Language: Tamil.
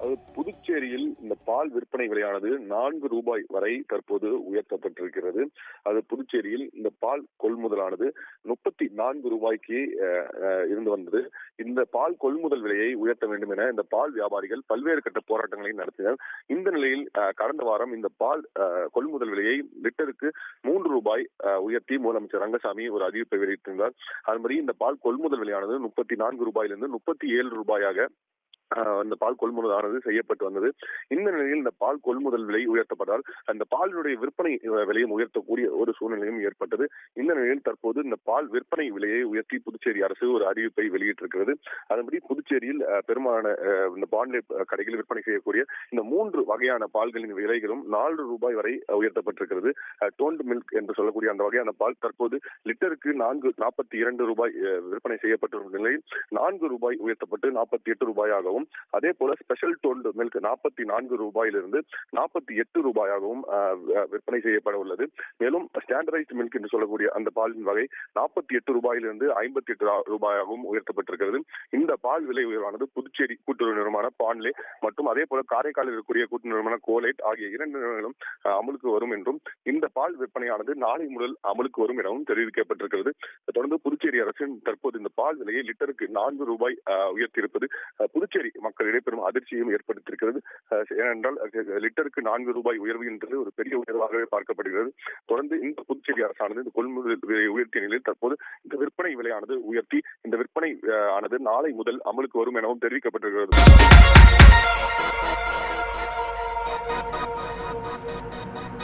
அது புதுச்சேரியில் இந்த பால் விற்பனை விலையானது நான்கு ரூபாய் வரை தற்போது உயர்த்தப்பட்டிருக்கிறது அது புதுச்சேரியில் இந்த பால் கொள்முதலானது முப்பத்தி நான்கு ரூபாய்க்கு அஹ், அஹ், இருந்து வந்தது இந்த பால் கொள்முதல் விலையை உயர்த்த வேண்டும் என இந்த பால் வியாபாரிகள் பல்வேறு கட்ட போராட்டங்களை நடத்தினர் இந்த நிலையில் அஹ், கடந்த வாரம் இந்த பால் அஹ், கொள்முதல் விலையை லிட்டருக்கு மூன்று ரூபாய் அஹ், உயர்த்தி முதலமைச்சர் ரங்கசாமி ஒரு அறிவிப்பை வெளியிட்டிருந்தார் அதன்படி இந்த பால் கொள்முதல் விலையானது முப்பத்தி நான்கு ரூபாயிலிருந்து முப்பத்தி ஏழு ரூபாயாக ஆஹ் அந்த பால் கொள்முதலானது செய்யப்பட்டு வந்தது இந்த நிலையில் இந்த பால் கொள்முதல் விலை உயர்த்தப்பட்டால் அந்த பாலினுடைய விற்பனை அஹ், விலையும் உயர்த்தக்கூடிய ஒரு சூழ்நிலையும் ஏற்பட்டது இந்த நிலையில் தற்போது இந்த பால் விற்பனை விலையை உயர்த்தி புதுச்சேரி அரசு ஒரு அறிவிப்பை வெளியிட்டிருக்கிறது அதன்படி புதுச்சேரியில் அஹ், பெரும்பாலான அஹ், இந்த பாண்லே கடைகளில் விற்பனை செய்யக்கூடிய இந்த மூன்று வகையான பால்களின் விலைகளும் நாலு ரூபாய் வரை அஹ், உயர்த்தப்பட்டிருக்கிறது டோன்ட் மில்க் என்று சொல்லக்கூடிய அந்த வகையான பால் தற்போது லிட்டருக்கு நான்கு நாற்பத்தி இரண்டு ரூபாய் அஹ், விற்பனை செய்யப்பட்டிருக்கும் நிலையில் நான்கு ரூபாய் உயர்த்தப்பட்டு நாற்பத்தி எட்டு ரூபாயாகவும் அதே போல ஸ்பெஷல் டோன்டு மில்க் நாற்பத்தி நான்கு ரூபாயிலிருந்து நாற்பத்தி எட்டு ரூபாயாகவும் அஹ், வி- விற்பனை செய்யப்பட உள்ளது மேலும் ஸ்டாண்டர்டைஸ்ட் மில்க் என்று சொல்லக்கூடிய அந்த பாலின் வகை நாற்பத்தி எட்டு ரூபாயிலிருந்து ஐம்பத்தி எட்டு ரூபாயாகவும் உயர்த்தப்பட்டிருக்கிறது இந்த பால் விலை உயர்வானது புதுச்சேரி கூட்டுறவு நிறுவனமான பான்லே மற்றும் அதே போல காரைக்காலில் இருக்கக்கூடிய கூட்டு நிறுவன கோலேட் ஆகிய இரண்டு நிறுவனங்களும் அஹ், அமலுக்கு வரும் என்றும் இந்த பால் விற்பனையானது நாளை முதல் அமலுக்கு வரும் எனவும் தெரிவிக்கப்பட்டிருக்கிறது தொடர்ந்து புதுச்சேரி அரசின் தற்போது இந்த பால் விலையை லிட்டருக்கு நான்கு ரூபாய் அஹ், உயர்த்தியிருப்பது அஹ், புதுச்சேரி மக்களிடையே பெரும் அதிர்ச்சியும் ஏற்படுத்தியிருக்கிறது அஹ், ஏனென்றால் அஹ், லிட்டருக்கு நான்கு ரூபாய் உயர்வு என்பது ஒரு பெரிய உயர்வாகவே பார்க்கப்படுகிறது தொடர்ந்து இந்த புதுச்சேரி அரசானது இந்த கொள்முதல் விலையை உயர்த்திய நிலையில் தற்போது இந்த விற்பனை விலையானது உயர்த்தி இந்த விற்பனை அஹ், ஆனது நாளை முதல் அமலுக்கு வரும் எனவும் தெரிவிக்கப்பட்டிருக்கிறது